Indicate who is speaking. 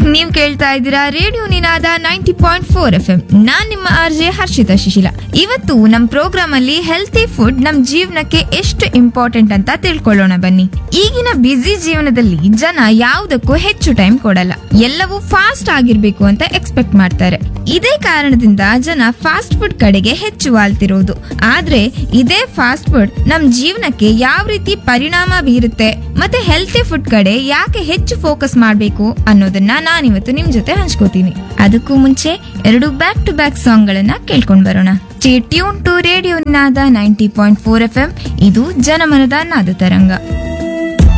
Speaker 1: ನೀವ್ ಕೇಳ್ತಾ ಇದ್ದೀರಾ radio Ninaada ninety point four F M ನಾನ್ ನಿಮ್ಮ ಆರ್ಜೆ ಹರ್ಷಿತಾ ಶಿಶಿಲ ಇವತ್ತು ನಮ್ ಪ್ರೋಗ್ರಾಮ್ ಅಲ್ಲಿ ಹೆಲ್ತಿ ಫುಡ್ ನಮ್ ಜೀವನಕ್ಕೆ ಎಷ್ಟು ಇಂಪಾರ್ಟೆಂಟ್ ಅಂತ ತಿಳ್ಕೊಳ್ಳೋಣ ಬನ್ನಿ ಈಗಿನ ಬ್ಯುಸಿ ಜೀವನದಲ್ಲಿ ಜನ ಯಾವುದಕ್ಕೂ ಹೆಚ್ಚು ಟೈಮ್ ಕೊಡಲ್ಲ ಎಲ್ಲವೂ ಫಾಸ್ಟ್ ಆಗಿರ್ಬೇಕು ಅಂತ ಎಕ್ಸ್ಪೆಕ್ಟ್ ಮಾಡ್ತಾರೆ ಇದೇ ಕಾರಣದಿಂದ ಜನ ಫಾಸ್ಟ್ ಫುಡ್ ಕಡೆಗೆ ಹೆಚ್ಚು ವಾಲ್ತಿರೋದು ಆದ್ರೆ ಇದೇ ಫಾಸ್ಟ್ ಫುಡ್ ನಮ್ ಜೀವನಕ್ಕೆ ಯಾವ ರೀತಿ ಪರಿಣಾಮ ಬೀರುತ್ತೆ ಮತ್ತೆ ಹೆಲ್ತಿ ಫುಡ್ ಕಡೆ ಯಾಕೆ ಹೆಚ್ಚು ಫೋಕಸ್ ಮಾಡಬೇಕು ಅನ್ನೋದನ್ನ ನಾನಿವತ್ತು ನಿಮ್ ಜೊತೆ ಹಂಚ್ಕೋತೀನಿ ಅದಕ್ಕೂ ಮುಂಚೆ ಎರಡು ಬ್ಯಾಕ್ ಟು ಬ್ಯಾಕ್ ಸಾಂಗ್ ಗಳನ್ನ ಕೇಳ್ಕೊಂಡ್ ಬರೋಣ tune to radio Naada ninety point four F M ಇದು ಜನಮನದ ನಾದ ತರಂಗ